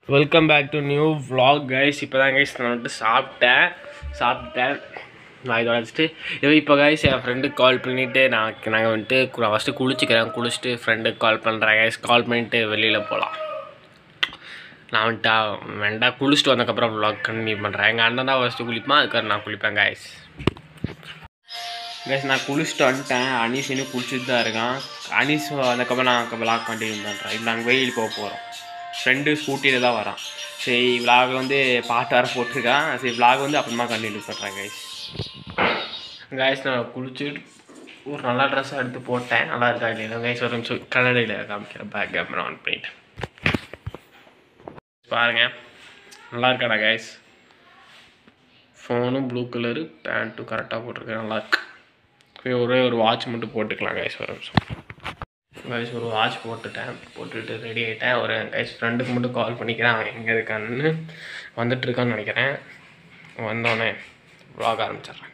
Welcome back to new vlog guys இப்போ தான் guys நான் வந்துட்டு சாப்பிட்டேன் சாப்பிட்டேன் நான் இதோட வச்சுட்டு இதோ இப்போ கைஸ் என் ஃப்ரெண்டுக்கு கால் பண்ணிவிட்டு நான் நாங்கள் வந்துட்டு கு- நான் ஃபஸ்ட்டு குளிச்சுக்கிறேன் குளிச்சுட்டு ஃப்ரெண்டுக்கு கால் பண்ணுறேன் கைஸ் கால் பண்ணிவிட்டு வெளியில் போகலாம் நான் வந்துட்டா வேண்டாம் குளிச்சுட்டு வந்ததுக்கப்புறம் vlog கண்டினியூ பண்ணுறேன் எங்கள் அண்ணன் தான் ஃபஸ்ட்டு குளிப்பான் அதுக்கப்புறம் நான் குளிப்பேன் கைஸ் கைஸ் நான் குளிச்சுட்டு வந்துட்டேன் அனீஸ் இன்னும் குளிச்சுட்டு தான் இருக்கான் அனீஸ் வந்ததுக்கப்புறம் நான் vlog கண்டினியூ பண்ணுறேன் இப்போ நாங்கள் வெயில் போக போகிறோம் ஃப்ரெண்டு ஸ்கூட்டியில் தான் வரான் சரி vlog வந்து பாட்டு வர போட்டிருக்கான் சரி vlog வந்து அப்புறமா கண்டினியூ பண்ணுறேன் கைஸ் கைஸ் நான் குளிச்சுட்டு ஒரு நல்ல ட்ரெஸ்ஸாக எடுத்து போட்டேன் நல்லா இருக்கா இல்லையா கைஸ் ஒரு நிமிஷம் கன்னடையில் காமிக்கிறேன் பேக் கேமரா ஆன் பண்ணிட்டு பாருங்க நல்லா இருக்காடா கைஸ் ஃபோனும் ப்ளூ கலரு பேண்ட்டும் கரெக்டாக போட்டிருக்கேன் நல்லா இருக்கு சரி, ஒரே ஒரு வாட்ச் மட்டும் போட்டுக்கலாம் கைஸ் ஒரு நிமிஷம் கைஸ் ஒரு வாட்ச் போட்டுட்டேன் போட்டுட்டு ரெடி ஆகிட்டேன் ஒரு கைஸ் ஃப்ரெண்டுக்கு மட்டும் கால் பண்ணிக்கிறேன் அவன் எங்கே இருக்கான்னு வந்துட்டு இருக்கான்னு நினைக்கிறேன் வந்தோடனே vlog ஆரம்பிச்சிடுறேன்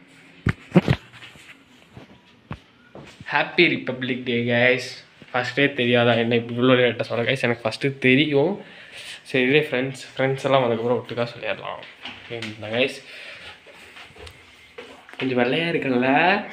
ஹாப்பி ரிப்பப்ளிக் டே கைஸ் ஃபஸ்ட்டே தெரியாதா என்ன இப்படி இவ்வளோ லேட்டாக சொல்ல கைஸ் எனக்கு ஃபஸ்ட்டு தெரியும் சரி இதே ஃப்ரெண்ட்ஸ் ஃப்ரெண்ட்ஸ் எல்லாம் அதுக்கப்புறம் ஒட்டுக்கா சொல்லிடலாம் இந்த கைஸ் கொஞ்சம் வெள்ளையாக இருக்குல்ல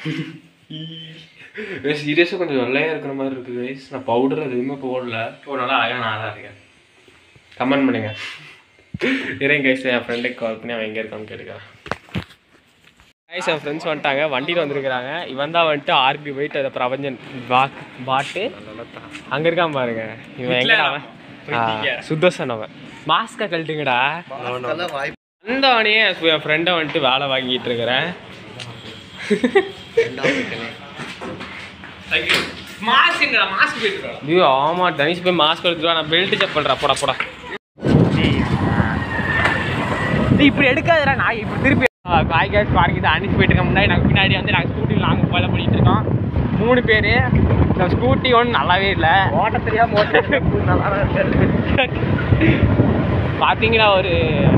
சீரியஸாக கொஞ்சம் வெள்ளையாக இருக்கிற மாதிரி இருக்குது கைஸ் நான் பவுடர் எதுவுமே போடல இப்போ நல்லா அழகாக நான் தான் இருக்கேன் கமெண்ட் பண்ணுங்க இறைங்க கைஸ் என் ஃப்ரெண்டுக்கு கால் பண்ணி அவன் எங்கே இருக்கான்னு கேட்டுக்கிறேன் கைஸ் என் ஃப்ரெண்ட்ஸ் வந்துட்டாங்க வண்டியில் வந்திருக்கிறாங்க இவன் தான் வந்துட்டு ஆர்பி போயிட்டு அதை பிரபஞ்சன் பாக் பாட்டு அங்கே இருக்கான் பாருங்க இவன் எங்க அவன் சுத்தோசன் அவன் மாஸ்கை கழட்டுங்கடா வந்தவனே என் ஃப்ரெண்டை வந்துட்டு வேலை வாங்கிட்டு இருக்கிறேன் ஐயோ ஆமா தனிஷ் போய் மாஸ்க் எடுத்துட்டு வா, நான் பெல்ட் செக் பண்றேன் போடா போடா இப்படி எடுக்காதடா நான் இப்படி திருப்பி காய் கேஸ் பாருங்க இது அனுப்பி போயிட்டு இருக்க முன்னாடி நாங்கள் பின்னாடி வந்து நாங்கள் ஸ்கூட்டியில் நாங்கள் ஃபாலோ பண்ணிட்டு இருக்கோம் மூணு பேர் இந்த ஸ்கூட்டி ஒன்றும் நல்லாவே இல்லை ஓட்ட தெரியாம ஓட்ட பார்த்தீங்கன்னா ஒரு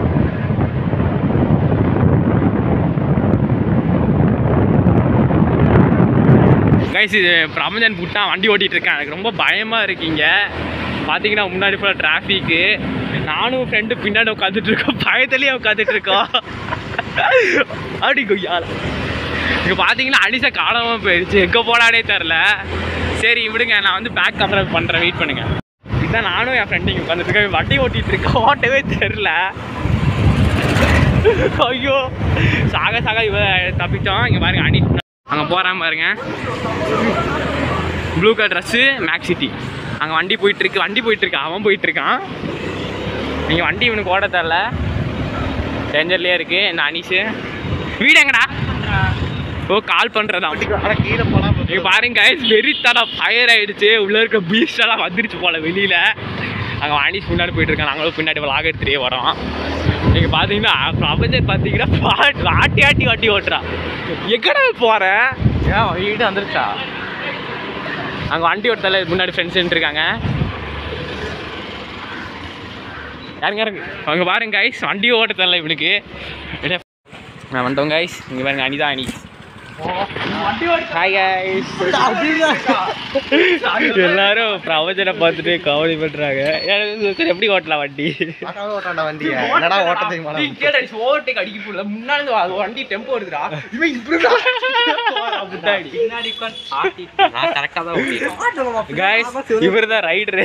கைஸ் இது பிரமஜன் புட்டான் வண்டி ஓட்டிகிட்டு இருக்கேன் எனக்கு ரொம்ப பயமாக இருக்கீங்க பார்த்தீங்கன்னா முன்னாடி ஃபுல்லாக டிராஃபிக்கு நானும் ஃப்ரெண்டு பின்னாடி உட்காந்துட்டு இருக்கோம் பயத்துலேயே உட்காந்துட்டு இருக்கோம் அப்படி கொய்யால இங்கே பார்த்தீங்கன்னா அனிசா காணாமல் போயிடுச்சு எங்கே போனானே தெரில சரி விடுங்க நான் வந்து பேக் கவர் பண்ணுறேன் வெயிட் பண்ணுங்க இதுதான் நானும் என் ஃப்ரெண்டு இங்கே உட்காந்துட்டு இருக்கேன் வண்டி ஓட்டிகிட்டு இருக்கேன் ஓட்டவே தெரில ஐயோ சாக சாக இவ தப்பிச்சோம் இங்கே பாருங்க அனி அங்கே போகிறான் பாருங்க ப்ளூ கலர் ட்ரெஸ்ஸு மேக் சிட்டி அங்கே வண்டி போயிட்டு இருக்கு வண்டி போயிட்டு இருக்கு அவன் போயிட்டு இருக்கான் நீங்கள் வண்டி இவனுக்கு ஓட தரல டேஞ்சர்லேயே இருக்கு இந்த அனீஷு வீடு எங்கடா ஓ கால் பண்ணுறதா கீழே போலாம் இங்க பாருங்க கைஸ் வெறித்தடா ஃபயர் ஆயிடுச்சு உள்ள இருக்க பீஸ்ட் எல்லாம் வந்துருச்சு போல வெளியில அங்க வாணிஸ் முன்னாடி போயிட்டு இருக்காங்க நாங்களும் பின்னாடி விளாக எடுத்துட்டே வரோம் நீங்க பாத்தீங்கன்னா பிரபஞ்சன் பாத்தீங்கன்னா பாட்டு ஆட்டி ஆட்டி ஆட்டி ஓட்டுறா எங்கடா போற ஏன் வீடு வந்துருச்சா அங்க வண்டி ஓட்டல முன்னாடி ஃப்ரெண்ட்ஸ் இருக்காங்க யாருங்க யாருங்க அங்க பாருங்க கைஸ் வண்டி ஓட்ட தெரியல இவனுக்கு என்ன நான் வந்துட்டோம் கைஸ் இங்க பாருங்க அனிதா அனி ஹாய் கைஸ் எல்லாரும் பிரவச்சனை பார்த்துட்டு கவலை பண்றாங்க ஏன் சரி, எப்படி ஓட்டலாம் வண்டி ஓட்டாண்டா வண்டிய என்னடா ஓட்ட தெரியுமா ஓட்டுக்கு அடிக்க போடல முன்னாடி அது வண்டி டெம்போ வருதுடா இவன் இப்படி பின்னாடி நான் கரெக்டா தான் ஓட்டிட்டேன் கைஸ் இவர் தான் ரைடரு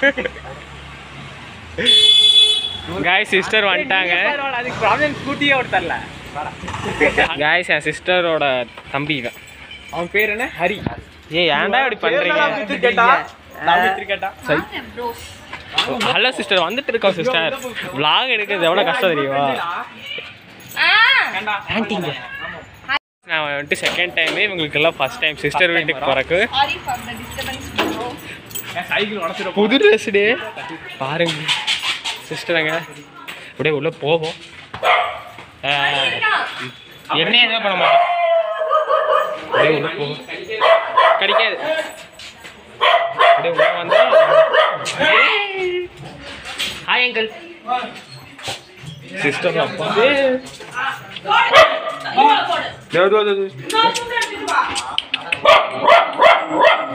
கைஸ் சிஸ்டர் வந்துட்டாங்க அதுக்கு ப்ராப்ளம் ஸ்கூட்டியே ஓட தரல கைஸ் என் சிஸ்டரோட தம்பி இவன் அவன் பேர் என்ன ஹரி ஏ ஏன்டா இப்படி பண்றீங்க சரி. ஹலோ சிஸ்டர் வந்துட்டு இருக்கோம் சிஸ்டர் vlog எடுக்கிறது எவ்வளோ கஷ்டம் தெரியுமா ஆன்ட்டிங்க நான் வந்துட்டு செகண்ட் டைம் இவங்களுக்கு எல்லாம் ஃபர்ஸ்ட் டைம் சிஸ்டர் வீட்டுக்கு போறக்கு Sorry for the disturbance, bro. புது ட்ரெஸ் டே பாருங்க சிஸ்டருங்க அப்படியே உள்ள போவோம் ஆஹ், என்ன எதுவும் பண்ண மாட்டோம் அப்படியே உள்ள போவோம் கிடைக்காது அப்படியே உள்ள வந்து ஹாய் அங்கிள் சிஸ்டர் அப்பா தோ, தோ, தோ, தோ.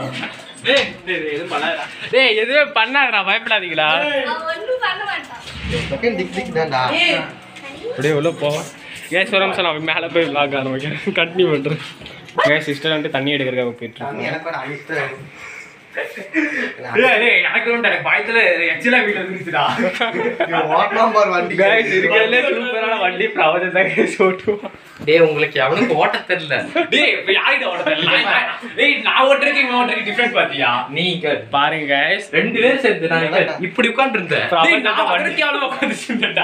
டேய் எதுவும் பண்ணாதடா டேய் எதுவுமே பண்ணாதடா பயப்படாதீங்கடா அவன் ஒண்ணும் பண்ண மாட்டான் செகண்ட் திக் திக் தான்டா அப்படியே உள்ள போவோம் கேஸ் வர நிமிஷம் நான் மேலே போய் விளாக் ஆரம்பிக்கிறேன் கண்டினியூ பண்ணுறேன் கேஸ் சிஸ்டர் வந்துட்டு தண்ணி எடுக்கிறதுக்காக போயிட்டு இருக்கோம் எனக்கு ஒரு அழித்து எனக்கு உண்டு எனக்கு பயத்துல ஆக்சுவலாக வீட்டில் இருந்துச்சுடா ஓட்டலாம் பாரு வண்டி கேஸ் இருக்கிறதுலே சூப்பரான வண்டி பிரபஞ்சம் தான் கேஸ் ஓட்டுவோம் டேய் உங்களுக்கு எவனுக்கு ஓட்ட தெரியல டேய் இப்ப யார்கிட்ட ஓடுறது நான் டேய் நான் ஓட்டுறதுக்கு இவன் ஓட்டுறதுக்கு டிஃபரண்ட் பாத்தியா நீங்க பாருங்க guys ரெண்டு பேரும் சேர்ந்து நான் இங்க இப்படி உட்கார்ந்து இருந்தேன் டேய், நான் ஓட்டுறதுக்கு எவ்வளவு உட்காந்துச்சுடா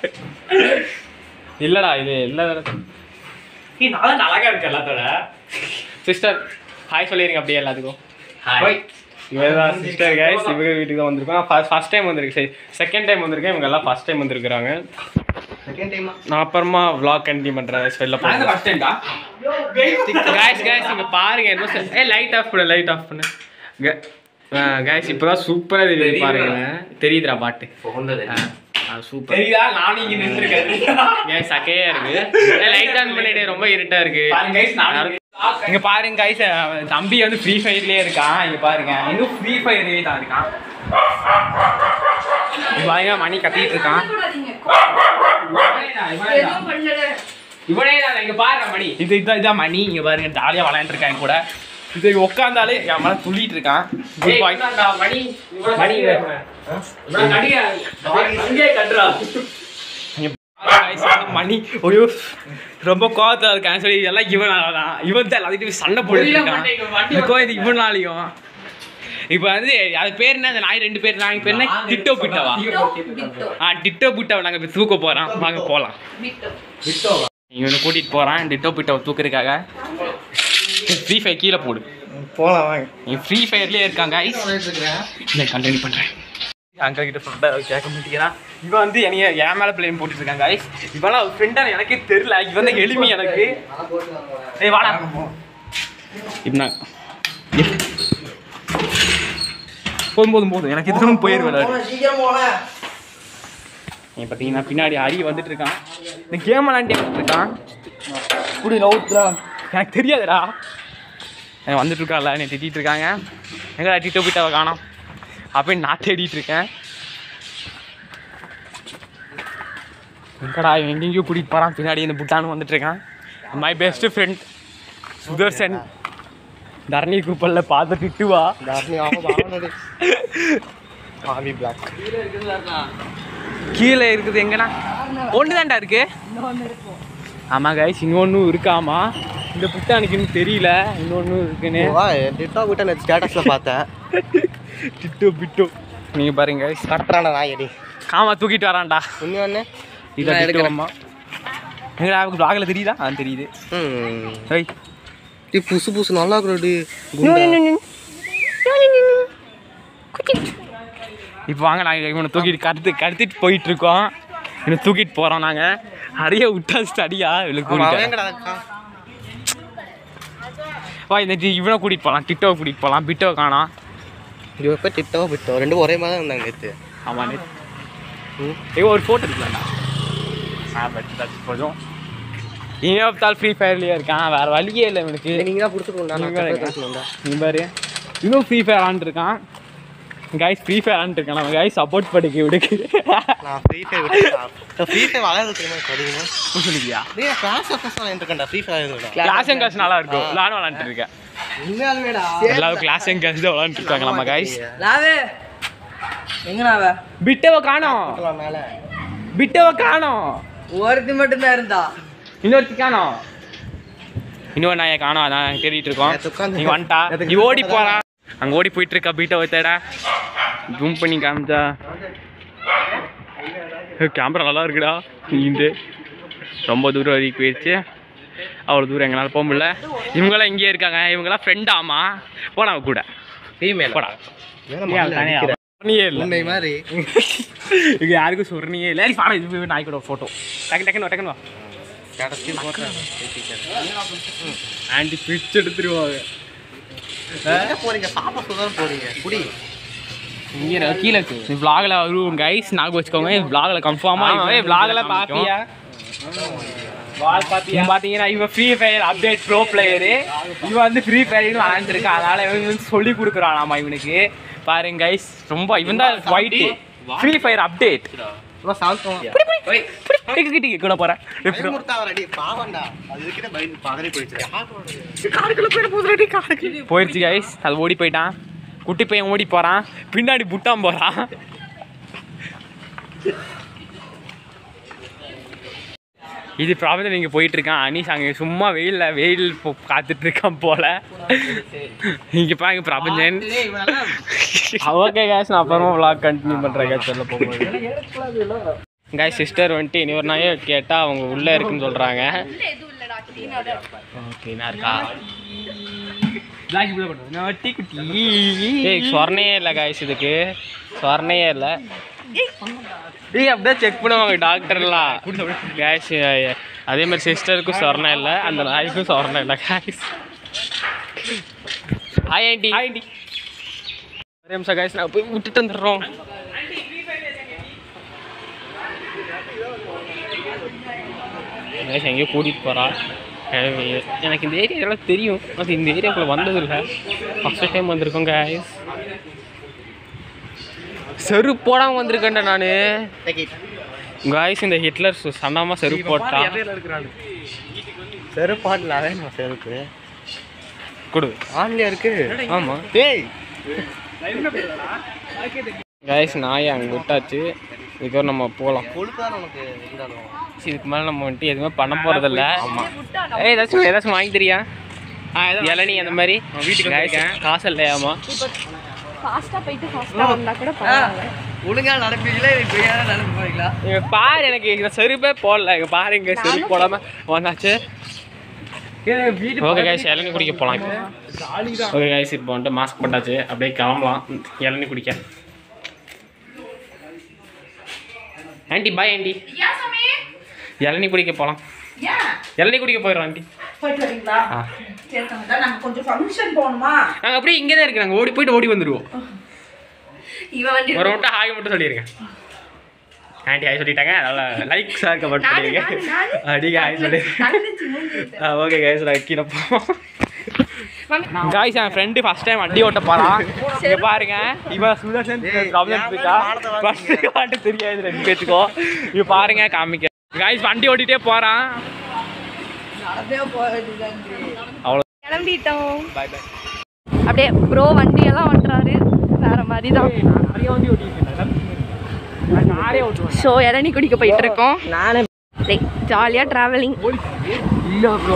இல்லடா இது இல்ல ஏய் நான் தான் அழகா இருக்கு எல்லாத்தோட சிஸ்டர் ஹாய் சொல்லிருங்க அப்படியே எல்லாத்துக்கும் ஹாய் இவங்க தான் சிஸ்டர் கைஸ் இவங்க வீட்டுக்கு தான் வந்திருக்கோம் ஃபர்ஸ்ட் டைம் வந்திருக்கு சரி செகண்ட் டைம் வந்திருக்கேன் இவங்க எல்லாம் ஃபர்ஸ்ட் டைம் வந்திருக்காங்க செகண்ட் டைமா நான் அப்புறமா vlog கண்டினியூ பண்றேன் வெளில போகிறேன் ஃபர்ஸ்ட் டைம்டா கைஸ் கைஸ் இங்க பாருங்க என்ன சார் ஏ லைட் ஆஃப் பண்ணு லைட் ஆஃப் பண்ணு கைஸ் இப்போதான் சூப்பரா தெரியுது தெரியுதா? பாருங்க தெரியுதுடா பாட்டு போன்ல சூப்பர் தெரியுதா நானும் இங்க நின்னுருக்கேன் கைஸ் சக்கையா இருக்கு லைட் ஆன் பண்ணிட்டு ரொம்ப இருட்டா இருக்கு பாருங்க guys, நான் இங்க பாருங்க கைஸ் தம்பி வந்து ஃப்ரீ ஃபயர்லயே இருக்கான் இங்க பாருங்க இன்னும் ஃப்ரீ ஃபயர்லயே தான் இருக்கான் இங்க பாருங்க மணி கத்திட்டு இருக்கான் எதுவும் பண்ணல இவனே தான் இங்க பாருங்க மணி இது இதான் இதான் மணி இங்க பாருங்க ஜாலியா விளையாண்டு இருக்கான் என் கூட இது உட்காந்தாலே என் மேல துள்ளிட்டு இருக்கான் குட் பாய் மணி மணி அங்கே கட்டுறா Guys, வந்து மணி ஐயோ ரொம்ப கோவத்துல இருக்கான் சொல்லி எல்லாம் இவனால தான் இவன் தான் எல்லாத்தையும் சண்டை போட்டுட்டு இருக்கான் இந்த கோயில் இவனாலையும் இப்போ வந்து அது பேர் என்ன அந்த நாய் ரெண்டு பேர் நாய் பேர் என்ன டிட்டோ பிட்டவா பிட்டோ பிட்டோ ஆ டிட்டோ பிட்டவை நாங்கள் இப்போ தூக்க போகிறோம் வாங்க போகலாம் பிட்டோ இவனை கூட்டிகிட்டு போகிறான் டிட்டோ பிட்டவை தூக்குறதுக்காக ஃப்ரீ ஃபயர் கீழே போடு போலாம் வாங்க நீ ஃப்ரீ ஃபயர்லேயே இருக்காங்க இல்லை கண்டினியூ பண்ணுறேன் அங்கிள் கிட்ட சொல்லிட்டு கேட்க மாட்டேங்கிறான் இவன் வந்து என்னைய என் மேலே பிளேன் போட்டுட்டு இருக்காங்க guys. இவன்லாம் ஃப்ரெண்டாக எனக்கே தெரியல இவன் தான் எளிமை எனக்கு ஏய் வாடா இப்ப போதும் போதும் போதும் எனக்கு இதுவும் போயிடுவேன் நீ பார்த்தீங்கன்னா பின்னாடி அரி வந்துட்டு இருக்கான் இந்த கேம் விளாண்டி வந்துட்டு இருக்கான் இப்படி நவுத்துறா எனக்கு தெரியாதுடா எனக்கு வந்துட்டு இருக்கான்ல என்னை திட்டிட்டு இருக்காங்க எங்கடா டிட்டோ பிட்டாவை காணோம் அப்படின்னு நான் தேடிட்டு இருக்கேன் எங்கடா இவன் எங்கெங்கேயோ கூட்டிகிட்டு போகிறான் பின்னாடி இந்த புட்டானு வந்துட்டு இருக்கான் my best friend Sudarshan Dharani கூப்பலில் பார்த்து திட்டுவா தாரணி ஆமா பாவனடி ஆவி பிளாக் கீழே இருக்குது எங்கண்ணா ஒன்று தான்டா இருக்கு ஆமாம் கைஸ் இன்னொன்று இருக்காமா இந்த புட்டானுக்கு இன்னும் தெரியல இன்னொன்று இருக்குன்னு வா டிட்டா கிட்ட நான் ஸ்டேட்டஸ்ல பார்த்தேன் டிட்டோ பிட்டோ நீங்கள் பாருங்க guys. கட்டுறானே நாய் அடி ஆமா தூக்கிட்டு வரான்டா உண்மையானே இதை நான் எடுக்கிறேன். எடுக்கிறோமா எங்கடா பிளாகில் தெரியுதா ஆ தெரியுது ம் ஐய் டி புசு புசு நல்லா இருக்குடி இப்போ வாங்க நாங்கள் இவனை தூக்கிட்டு கடத்து கடத்திட்டு போயிட்டு இருக்கோம் இவனை தூக்கிட்டு போகிறோம் நாங்கள் நிறைய விட்டா ஸ்டடியா இவளுக்கு கூட்டிட்டு வா இந்த டி- இவனை கூட்டிகிட்டு போகலாம் டிட்டோவை கூட்டிகிட்டு போகலாம் பிட்டோவை காணோம் இது எப்போ டிட்டவோ பிட்டோ ரெண்டும் ஒரே மாதிரி தான் இருந்தாங்க நேற்று ஆமாம் ஏ ஒரு ஃபோட்டோ எடுக்கலாம்டா ஆ பட் தச்சு போதும் இவன் பார்த்தால் ஃப்ரீ ஃபயர்லேயே இருக்கான் வேறு வழியே இல்லை இவனுக்கு நீங்கள் தான் கொடுத்துருக்கோம் நீங்க நான் வேற. வந்தா நீ பாரு இன்னும் ஃப்ரீ ஃபயர் ஆண்டுருக்கான் கைஸ் ஃப்ரீ ஃபயர் ஆண்டுருக்கான் நம்ம கைஸ் சப்போர்ட் படிக்க விடுக்கு நான் ஃப்ரீ ஃபயர் விட்டு ஃப்ரீ ஃபயர் விளையாட தெரியுமா எனக்கு அதிகமாக சொல்லிக்கியா நீ கிளாஸ் ஆஃபர்ஸ் விளையாண்டுருக்கேன்டா ஃப்ரீ ஃபயர் இருக்கா கிளாஸ் அண்ட் காசு நல்லா இருக்கும் நானும் விளாண்டுட்டு இருக்கேன் உண்மையாலுமேடா எல்லாரும் கிளாஸ் அண்ட் காசு தான் விளாண்டுட்டு இருக்காங்க நம்ம கைஸ் லாவே எங்கனாவ பிட்டவை காணோம் மேலே பிட்டவை காணோம் ஒருத்தி மட்டும்தான் இருந்தா இன்னொருத்தி காணோம் இன்னொரு நாயை காணோம் அதான் தேடிட்டு இருக்கோம் நேத்து உட்காந்து- நீ வந்துட்டா நீ ஓடி போறான் அங்க ஓடி போயிட்டு இருக்கா பீட்டை தேட ஜூம் பண்ணி காமிச்சா கேமரா நல்லா இருக்குடா இந்த ரொம்ப தூரம் வரைக்கும் போயிடுச்சு அவ்வளோ தூரம் எங்களால் போக முடியல இவங்களாம் இங்கேயே இருக்காங்க இவங்களாம் ஃப்ரெண்ட் ஆமா போடா அவ கூட ஃபீமேல் போடா சொன்னியே இல்லை உண்மை மாதிரி இது யாருக்கும் சொன்னியே இல்லை பாடா இது போய் நாய் கூட ஃபோட்டோ டக்கு டக்குன்னு வா, டக்குன்னு வா ஸ்டேட்டஸ் போட்டேன் ஆண்டி பிச்சு எடுத்துருவாங்க எங்க போறீங்க சாப்பிட சொல்ல போறீங்க குடி இங்கே கீழே இருக்கு இந்த vlogல வரும் கைஸ் ஞாபகம் வச்சுக்கோங்க இந்த vlogல கன்ஃபார்மாக ஏய் vlogல பாத்தியா வால் பாத்தியா பாத்தீங்கன்னா இவன் free fire update bro player இவன் வந்து ஃப்ரீ ஃபயர்னு விளாண்டுருக்கான் அதனால இவன் வந்து சொல்லி கொடுக்குறானாமா இவனுக்கு பாருங்க கைஸ் ரொம்ப இவன் தான் ஒயிட் ஃப்ரீ ஃபயர் அப்டேட் ரொம்ப சாந்தம் கூட போறேன் பயமுறுத்தா வரடி பாவம்டா அது கிட்ட பயந்து பதறி போயிடுச்சு போயிடுச்சு கைஸ் அது ஓடி போயிட்டான் குட்டி பையன் ஓடி போறான் பின்னாடி புட்டான் போறான் இது ப்ராப்ளம் இங்கே போயிட்டு இருக்கான் அனீஷ் அங்கே சும்மா வெயில்ல வெயில் இப்போ காத்துட்டு இருக்கான் போல இங்க பாருங்க பிரபஞ்சன் ஓகே கேஸ் நான் அப்புறமா vlog கண்டினியூ பண்ணுறேன் கேஸ் சொல்ல போகும்போது காய் சிஸ்டர் வந்துட்டு இனி ஒரு நாயே கேட்டால் அவங்க உள்ளே இருக்குன்னு சொல்கிறாங்க ஓகே நான் இருக்கா ஏய் சொர்ணையே இல்லை காய்ஸ் இதுக்கு சொர்ணையே இல்லை டேய் அப்படியே செக் பண்ணுவாங்க டாக்டர்லாம் கேஷ் அதே மாதிரி சிஸ்டருக்கும் சொர்ணம் இல்லை அந்த நாய்க்கும் சொர்ணம் இல்லை கேஷ் ஹாய் ஆண்டி ஆண்டி ஒரே நிமிஷம் கேஷ் நான் போய் விட்டுட்டு வந்துடுறோம் கேஷ் எங்கேயோ கூட்டிகிட்டு போகிறா எனக்கு இந்த ஏரியாலாம் தெரியும் அது இந்த ஏரியாக்குள்ளே வந்ததில்லை ஃபஸ்ட் டைம் வந்திருக்கோம் கேஸ் செருப்பு போடாமல் வந்திருக்கேன்டா நான் காய்ஸ் இந்த ஹிட்லர் சு- சன்னமா செருப்பு போட்டா செருப்பாட்டில் அவன் செருப்பு கொடு ஆன்லையா இருக்கு ஆமாம் டேய் காய்ஸ் நாயை அங்கே விட்டாச்சு இதுக்கப்புறம் நம்ம போகலாம் கொழுப்பு தான் உனக்கு இருந்தாலும் இதுக்கு மேலே நம்ம வந்துட்டு எதுவுமே பண்ண போகிறதில்ல ஆமாம் ஏய் ஏதாச்சும் ஏதாச்சும் வாங்கி தெரியா இளநீ அந்த மாதிரி வீட்டுக்கு வந்திருக்கேன் காசு இல்லையாமா ஃபாஸ்ட்டாக போயிட்டு ஃபாஸ்ட்டாக வந்தால் கூட பரவாயில்ல ஒழுங்கா நடப்பீங்களா இல்லை இப்படியா நடந்து போறீங்களா இங்க பாரு எனக்கு இந்த செருப்பே போடல இங்க பாரு இங்க செருப்பு போடாம வந்தாச்சு ஓகே கைஸ் இளநீ குடிக்க போகலாம் ஓகே கைஸ் இப்போ வந்துட்டு மாஸ்க் போட்டாச்சு அப்படியே கிளம்பலாம் இளநீ குடிக்க ஆண்டி பாய் ஆண்டி இளநீ குடிக்க போகலாம் இளநீ குடிக்க போயிடும் ஆண்டி போயிட்டு வரீங்களா ஆ சரி தங்கத்தா, நாங்க கொஞ்சம் ஃபங்க்ஷன் போகணுமா நாங்கள் அப்படியே இங்கே தான் இருக்கு நாங்கள் ஓடி போயிட்டு ஓடி வந்துடுவோம் இவன் வண்டி ஒரு மட்டும் ஹாய் மட்டும் சொல்லிடுங்க ஆண்டி ஹாய் சொல்லிட்டாங்க அதனால லைக் சார் கமெண்ட் பண்ணிடுங்க அடிங்க ஹாய் சொல்லி தங்கச்சி மூஞ்சி ஓகே கைஸ் நான் கீழே போவோம் காய்ஸ் என் ஃப்ரெண்டு ஃபர்ஸ்ட் டைம் வண்டி ஓட்ட போறான் இங்க பாருங்க இவன் சுதர்சன் ப்ராப்ளம் இருக்கா ஃபர்ஸ்ட் காட்டு தெரியாது ரெண்டு பேத்துக்கோ இங்க பாருங்க காமிக்க காய்ஸ் வண்டி ஓட்டிட்டே போறான் நடந்தே போயிட்டு அவ்வளோ கிளம்பிட்டோம் பாய் பாய் அப்படியே ப்ரோ வண்டியெல்லாம் ஓட்டுறாரு வேற மாதிரி தான் நிறைய வண்டி ஓட்டிருக்கேன் நிறைய ஓட்டுவேன் ஸோ இளநீ குடிக்க போயிட்டு இருக்கோம் நானே லைக் ஜாலியாக ட்ராவலிங் இல்ல ப்ரோ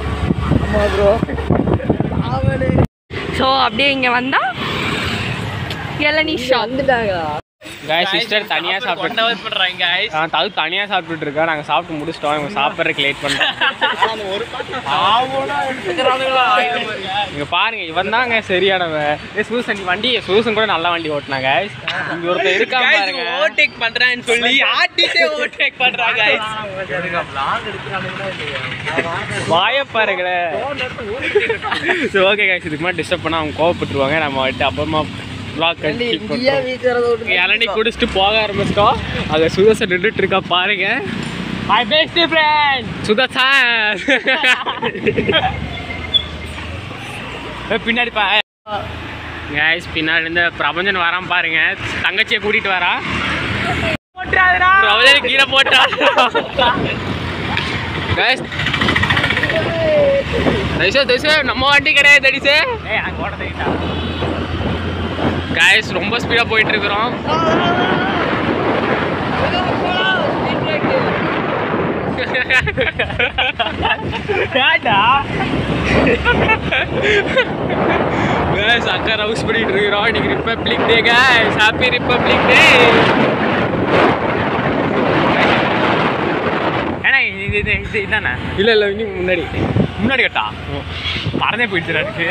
ஸோ அப்படியே இங்கே வந்தால் இளநீ ஷாப் வந்துட்டாங்களா காய்ஸ் சிஸ்டர் தனியா சாப்பிட்டு பண்றாங்க காய்ஸ் அது தனியா சாப்பிட்டுட்டு இருக்கா நாங்க சாப்பிட்டு முடிச்சிட்டோம் இவங்க சாப்பிட்றதுக்கு லேட் பண்றோம் இங்க பாருங்க இவன் தாங்க சரியானவன் ஏ சூசன் வண்டி சூசன் கூட நல்ல வண்டி ஓட்டினா guys இங்க ஒருத்தர் இருக்கா பாருங்க ஓவர்டேக் பண்றான்னு சொல்லி ஆட்டிட்டே ஓவர்டேக் பண்றாங்க வாய பாருங்களே சரி ஓகே guys இதுக்கு மேலே டிஸ்டர்ப் பண்ணா அவங்க கோவப்பட்டுருவாங்க நம்ம வந்துட்டு அப்புறமா vlog continue இங்கேயே பண்றோம். வீட்டுறத விட்டு இளநீ குடிச்சிட்டு போக ஆரம்பிச்சிட்டோம் அங்க சுதர்சன் நின்றுட்டு இருக்கா பாருங்க மை பெஸ்ட் ஃப்ரெண்ட் சுதர்சன் ஏய், பின்னாடி பா கைஸ் பின்னாடி இருந்து பிரபஞ்சன் வரான் பாருங்க தங்கச்சியை கூட்டிட்டு வரா பிரபஞ்சன் கீழே போட்டா கைஸ் தயசே தயசே நம்ம வண்டி கிடையாது தடிசே கைஸ் ரொம்ப ஸ்பீடா போயிட்டு இருக்கிறோம் கைஸ் அக்கா ரவுஸ் பண்ணிட்டு இருக்கிறோம் இன்னைக்கு republic day guys happy republic day ஏன்னா இது இது இது இதானே இல்லை இல்லை இன்னும் முன்னாடி முன்னாடி கட்டா மறந்தே போயிடுச்சு எனக்கு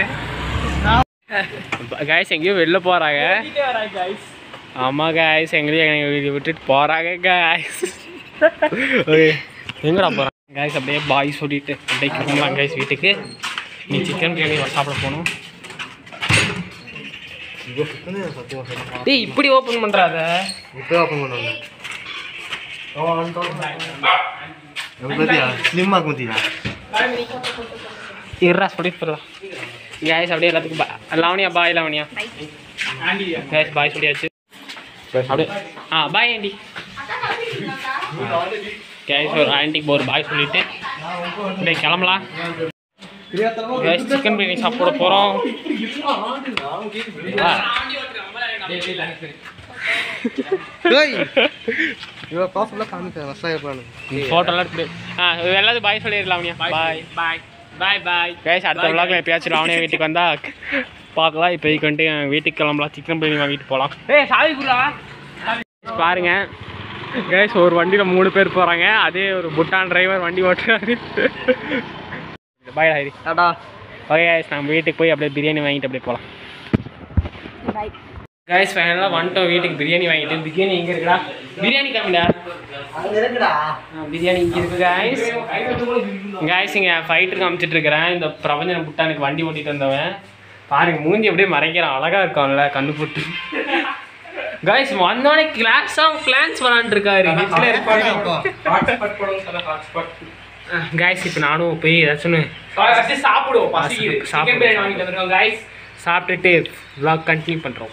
கைஸ் எங்கேயோ வெளில போகிறாங்க ஆமாம் கைஸ் எங்கேயும் எங்களை விட்டுட்டு போகிறாங்க கைஸ் ஓகே எங்கடா போகிறாங்க கைஸ் அப்படியே பாய் சொல்லிட்டு அப்படியே கிளம்பலாம் கைஸ் வீட்டுக்கு நீ சிக்கன் பிரியாணி சாப்பிட போகணும் டேய் இப்படி ஓப்பன் பண்ணுறாத இப்போ ஓப்பன் பண்ணுவாங்க ஸ்லிம்மாக குந்தியா இருறா சொல்லிட்டு போடலாம் கைஸ் அப்படியே எல்லாத்துக்கும் பா Lavanya bye Lavanya guys bye சொல்லியாச்சு அப்படியே ஆ பாய் ஆண்டி கைஸ் ஒரு ஆன்டிக்கு ஒரு பாய் சொல்லிட்டு அப்படியே கிளம்பலாம் கைஸ் சிக்கன் பிரியாணி சாப்பிட போகிறோம் ஏய் இவ்வளோ ப்ராஃபிட்லாம் காமிக்கிறேன் வசா இருப்பானு ஃபோட்டோலாம் எடுத்து ஆ எல்லாத்தையும் பாய் சொல்லிடலாம் பாய் பாய் பாய் பாய் கைஸ் அடுத்த விளாக்ல எப்பயாச்சும் லாவணியா வீட்டுக்கு வந்தா பார்க்கலாம் இப்போதைக்கு வந்துட்டு என் வீட்டுக்கு கிளம்பலாம் சிக்கன் பிரியாணி வாங்கிட்டு போகலாம் ஏய் சாவி குரா பாருங்க கைஸ் ஒரு வண்டியில் மூணு பேர் போகிறாங்க அதே ஒரு புட்டான் டிரைவர் வண்டி ஓட்டுறாரு bye Hari tata okay guys நம்ம வீட்டுக்கு போய் அப்படியே பிரியாணி வாங்கிட்டு அப்படியே போகலாம் கைஸ் ஃபைனலாக வந்துட்டோம் வீட்டுக்கு பிரியாணி வாங்கிட்டு பிரியாணி எங்கே இருக்குடா பிரியாணி கம்மிடா அங்கே இருக்குடா பிரியாணி இங்கே இருக்கு காய்ஸ் காய்ஸ் இங்கே ஃபைட்டர் காமிச்சிட்டு இருக்கிறேன் இந்த பிரபஞ்சன புட்டானுக்கு வண்டி ஓட்டிட்டு வந்தவன் பாருங்க மூஞ்சி அப்படியே மறைக்கிறான் அழகா இருக்கான்ல கண்ணு போட்டு காய்ஸ் வந்தோடனே கிளாஸ் ஆஃப் கிளான்ஸ் விளாண்டு இருக்காரு காய்ஸ் இப்போ நானும் போய் ஏதாச்சும் சாப்பிடுவோம் சாப்பிட்டு வாங்கிட்டு வந்துருக்கோம் காய்ஸ் சாப்பிட்டுட்டு vlog கண்டினியூ பண்ணுறோம்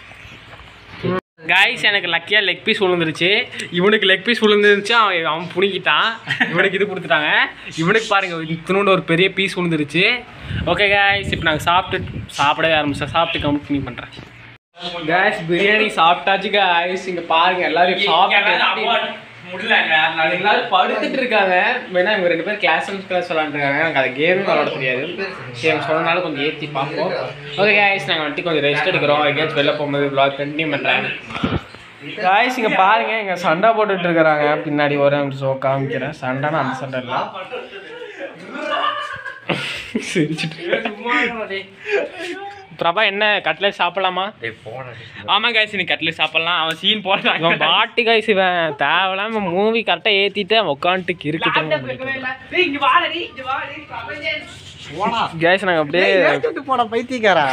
காய்ஸ் எனக்கு லக்கியாக லெக் பீஸ் விழுந்துருச்சு இவனுக்கு லெக் பீஸ் விழுந்துருச்சு அவன் அவன் புடுங்கிட்டான் இவனுக்கு இது கொடுத்துட்டாங்க இவனுக்கு பாருங்க இத்தினோண்டு ஒரு பெரிய பீஸ் விழுந்துருச்சு ஓகே காய்ஸ் இப்போ நாங்கள் சாப்பிட்டு சாப்பிடவே ஆரம்பிச்சோம் சாப்பிட்டு கண்டினியூ பண்ணுறேன் காய்ஸ் பிரியாணி சாப்பிட்டாச்சு காய்ஸ் இங்கே பாருங்க எல்லாரும் சாப்பிட்டு முடியலங்க எல்லாரும் படுத்துட்டு இருக்காங்க வேணா இவங்க ரெண்டு பேரும் கிளாஸ் அண்ட் கிளாஸ் விளாண்டுருக்காங்க எனக்கு அது கேமே விளாட தெரியாது சரி அவங்க சொன்னனால கொஞ்சம் ஏற்றி பார்ப்போம் ஓகே காய்ஸ் நாங்கள் வந்துட்டு கொஞ்சம் ரெஸ்ட் எடுக்கிறோம் எங்கேயாச்சும் வெளில போகும்போது vlog கண்டினியூ பண்ணுறேன் காய்ஸ் இங்கே பாருங்க இங்கே சண்டை போட்டுட்டு இருக்கிறாங்க பின்னாடி ஒரு நிமிஷம் காமிக்கிறேன் சண்டைனா அந்த சண்டை இல்லை சிரிச்சிட்டு பிரபா என்ன கட்லெட் சாப்பிடலாமா ஆமா காய்ஸ் நீ கட்லெட் சாப்பிடலாம் அவன் சீன் போடுறான் இவன் பாட்டு காய்ஸ் இவன் தேவையில்லாம மூவி கரெக்டாக ஏற்றிட்டு அவன் உட்காந்துட்டு இருக்கு கேஸ் நாங்கள் அப்படியே போட பைத்தியக்காரா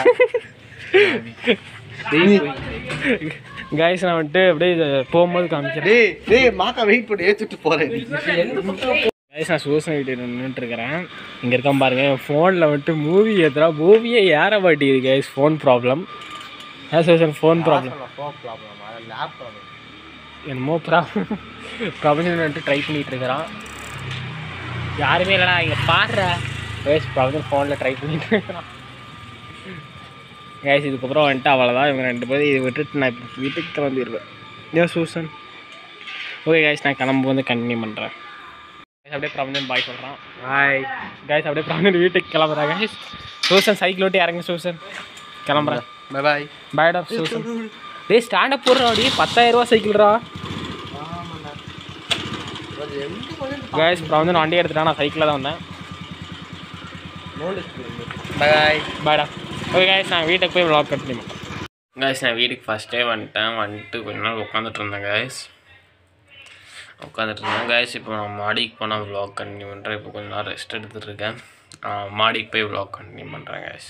கேஸ் நான் வந்துட்டு அப்படியே போகும்போது காமிக்கிறேன் டேய் டேய் மாக்கா வெயிட் பண்ணி ஏற்றிட்டு போகிறேன் கைஸ் நான் சூசன் வீட்டு நின்றுட்டு இருக்கிறேன் இங்கே இருக்கான் பாருங்க என் ஃபோனில் வந்துட்டு மூவி ஏற்றுறா மூவியே ஏற மாட்டேங்குது கைஸ் ஃபோன் ப்ராப்ளம் ஏன் சூசன் ஃபோன் ப்ராப்ளம் என்னமோ ப்ராப்ளம் ப்ரொஃபஷனல் வந்துட்டு ட்ரை பண்ணிட்டு இருக்கிறான் யாருமே இல்லைடா இங்கே பாடுற கைஸ் ப்ரொஃபஷனல் ஃபோனில் ட்ரை பண்ணிட்டு இருக்கிறான் கைஸ் இதுக்கப்புறம் வந்துட்டு அவ்வளோதான் இவங்க ரெண்டு பேரும் இதை விட்டுட்டு நான் இப்போ வீட்டுக்கு கிளம்பிடுவேன் ஏன் சூசன் ஓகே கைஸ் நான் கிளம்பு வந்து கண்டினியூ பண்ணுறேன் கைஸ் அப்படியே பிரபஞ்சன் பாய் சொல்கிறான் பாய் கைஸ் அப்படியே பிரபஞ்சன் வீட்டுக்கு கிளம்புறேன் கைஸ் சூசன் சைக்கிள் ஓட்டி இறங்க சூசன் கிளம்புறேன் பை பாய் பாய்டா சூசன் டேய் ஸ்டாண்டப் போடுறா அப்படி பத்தாயிரம் ரூபா சைக்கிள்ரா கைஸ் பிரபஞ்சன் வண்டி எடுத்துட்டான் நான் சைக்கிளில் தான் வந்தேன் பாய் பாய்டா ஓகே கைஸ் நான் வீட்டுக்கு போய் vlog கண்டினியூ பண்ணுறேன் கைஸ் நான் வீட்டுக்கு ஃபஸ்ட்டே வந்துட்டேன் வந்துட்டு கொஞ்ச நாள் உட்காந்துட்டு இருந்தேன் கைஸ் உட்காந்துட்டு இருந்தேன் கைஸ் இப்போ நான் மாடிக்கு போனால் vlog கண்டினியூ பண்ணுறேன் இப்போ கொஞ்ச நாள் ரெஸ்ட் எடுத்துகிட்டு இருக்கேன் ஆஹ் மாடிக்கு போய் vlog கண்டினியூ பண்ணுறேன் கைஸ்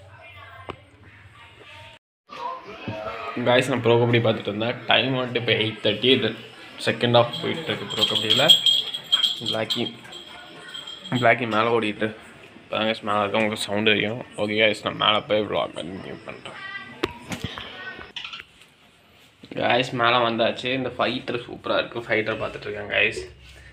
கைஸ் நான் ப்ரோ கபடி பார்த்துட்டு இருந்தேன் டைம் வந்துட்டு இப்போ எயிட் தேர்ட்டி இது செகண்ட் ஆஃப் போயிட்டுருக்கு ப்ரோ கபடியில் பிளாக்கி பிளாக்கி மேலே ஓடிட்டு இப்போ கைஸ் மேலே இருக்க உங்களுக்கு சவுண்டு தெரியும் ஓகே கைஸ் நான் மேலே போய் vlog கண்டினியூ பண்ணுறேன் கைஸ் மேலே வந்தாச்சு இந்த ஃபைட்டர் சூப்பராக இருக்குது ஃபைட்டர் பார்த்துட்ருக்கேன் கைஸ்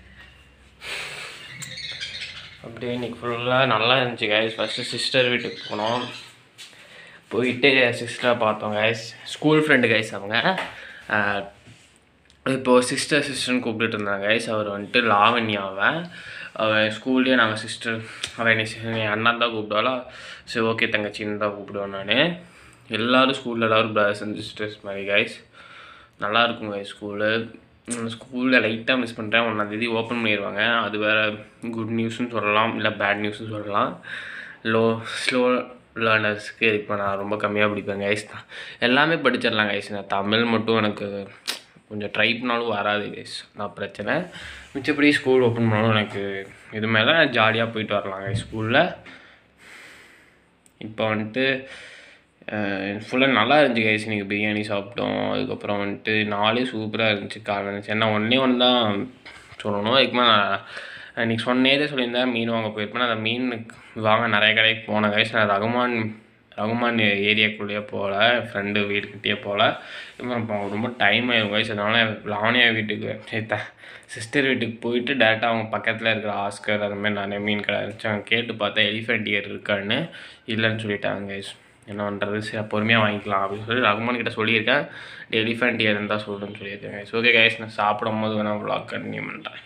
அப்படியே இன்னைக்கு ஃபுல்லாக நல்லா இருந்துச்சு கைஸ் ஃபஸ்ட்டு சிஸ்டர் வீட்டுக்கு போனோம் போயிட்டு சிஸ்டரை பார்த்தோம் கைஸ் ஸ்கூல் ஃப்ரெண்டு கைஸ் அவங்க ஆஹ் இப்போது சிஸ்டர் சிஸ்டர்னு கூப்பிட்டுட்டு இருந்தாங்க கைஸ் அவர் வந்துட்டு லாவண்யாவை அவன் ஸ்கூல்லேயே நாங்கள் சிஸ்டர் அவன் என்னை சி- என் அண்ணன் தான் கூப்பிடுவாளா சரி ஓகே தங்கச்சின்னு தான் கூப்பிடுவேன் நான் எல்லோரும் ஸ்கூலில் எல்லோரும் பிரதர்ஸ் அண்ட் சிஸ்டர்ஸ் மாதிரி கைஸ் நல்லா இருக்கும் கைஸ் ஸ்கூலு ஸ்கூலில் லைட்டாக மிஸ் பண்ணுறேன் ஒன்றாந்தேதி ஓப்பன் பண்ணிடுவாங்க அது வேறு குட் நியூஸ்னு சொல்லலாம் இல்லை பேட் நியூஸ்னு சொல்லலாம் லோ ஸ்லோ லேர்னர்ஸ்க்கு இப்போ நான் ரொம்ப கம்மியாக படிப்பேன் கைஸ் தான் எல்லாமே படிச்சிடலாம் கைஸ் நான் தமிழ் மட்டும் எனக்கு கொஞ்சம் ட்ரை பண்ணாலும் வராது கைஸ் நான் பிரச்சனை மிச்சப்படி ஸ்கூல் ஓப்பன் பண்ணாலும் எனக்கு இது மேலே ஜாலியாக போயிட்டு வரலாம் கைஸ் ஸ்கூலில் இப்போ வந்துட்டு ஃபுல்லாக நல்லா இருந்துச்சு கைஸ் இன்றைக்கி பிரியாணி சாப்பிட்டோம் அதுக்கப்புறம் வந்துட்டு நாளே சூப்பராக இருந்துச்சு காலையில் இருந்துச்சு ஏன்னா ஒன்றே ஒன்று தான் சொல்லணும் அதுக்குமே நான் இன்றைக்கி சொன்னேதே சொல்லியிருந்தேன் மீன் வாங்க போயிருப்பேன் அந்த மீன் வாங்க நிறைய கடைக்கு போனேன் கைஸ் நான் ரகுமான் ரகுமான் ஏரியாக்குள்ளேயே போகல ஃப்ரெண்டு வீட்டுக்கிட்டேயே போகல இப்போ ரொம்ப டைம் ஆயிரும் வயசு அதனால லாவணியா வீட்டுக்கு சேத்தா சிஸ்டர் வீட்டுக்கு போயிட்டு டேரெக்டாக அவங்க பக்கத்தில் இருக்கிற ஆஸ்கர் அது மாதிரி நிறைய மீன் கடை இருந்துச்சு அங்கே கேட்டு பார்த்தா எலிஃபென்ட் இயர் இருக்கான்னு இல்லைன்னு சொல்லிட்டாங்க guys. என்ன பண்ணுறது சரி பொறுமையாக வாங்கிக்கலாம் அப்படின்னு சொல்லி ரகுமான் கிட்ட சொல்லியிருக்கேன் எலிஃபென்ட் இயர் இருந்தால் சொல்லுன்னு சொல்லியிருக்கேன் guys. ஓகே கைஸ் நான் சாப்பிடும் போது வேணால் vlog கண்டினியூ பண்ணுறேன்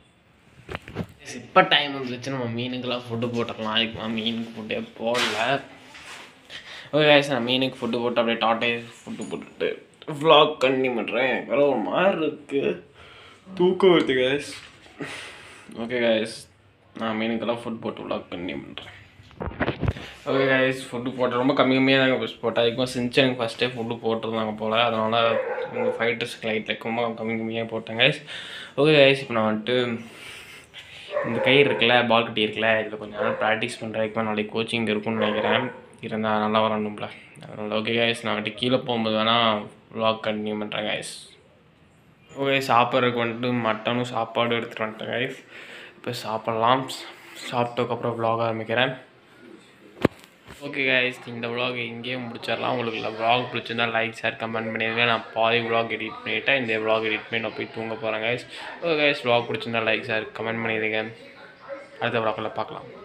இப்போ டைம் வந்துருச்சு நம்ம மீனுக்கெல்லாம் ஃபுட்டு போட்டுடலாம் அதுக்கு நான் மீனுக்கு ஃபுட்டே போடல ஓகே கைஸ் நான் மீனுக்கு ஃபுட்டு போட்டு அப்படியே டாட்டே ஃபுட்டு போட்டுட்டு vlog கண்டினியூ பண்ணுறேன் எனக்கு வேற ஒரு மாதிரி இருக்குது தூக்கம் வருது கைஸ் ஓகே கைஸ் நான் மீனுக்கெல்லாம் ஃபுட் போட்டு vlog கண்டினியூ பண்ணுறேன் ஓகே கைஸ் ஃபுட்டு போட்டு ரொம்ப கம்மி கம்மியாக தாங்க ஃபஸ்ட் போட்டேன் அதுக்கும் சின்சனுக்கு ஃபஸ்ட்டே ஃபுட்டு போட்டிருந்தாங்க போல் அதனால் உங்கள் ஃபைட்டர்ஸ்க்கு லைட்டில் ரொம்ப கம்மி கம்மியாக போட்டேன் கைஸ் ஓகே கைஸ் இப்போ நான் வந்துட்டு இந்த கயிறு இருக்குல்ல பால் கட்டி இருக்குல்ல இதில் கொஞ்சம் நேரம் ப்ராக்டிஸ் பண்ணுறதுக்கு நாளைக்கு கோச்சிங் இருக்கும்னு நினைக்கிறேன் இருந்தால் நல்லா வரணும்ல அதனால் ஓகே கைஸ் நான் வந்துட்டு கீழே போகும்போது வேணால் vlog கண்டினியூ பண்ணுறேன் கைஸ் ஓகே சாப்பிட்றதுக்கு வந்துட்டு மட்டனும் சாப்பாடும் எடுத்துகிட்டு வந்துட்டேன் கைஸ் இப்போ சாப்பிட்லாம் சாப்பிட்டதுக்கப்புறம் vlog ஆரம்பிக்கிறேன் ஓகே கைஸ் இந்த vlog இங்கேயே முடிச்சிடலாம் உங்களுக்கு இந்த vlog பிடிச்சிருந்தா லைக் ஷேர் கமெண்ட் பண்ணிடுங்க நான் பாதி vlog எடிட் பண்ணிவிட்டேன் இந்த vlog எடிட் பண்ணி நான் போய் தூங்க போகிறேன் கைஸ் ஓகே கைஸ் vlog பிடிச்சிருந்தா லைக் ஷேர் கமெண்ட் பண்ணிடுங்க அடுத்த vlogல பார்க்கலாம்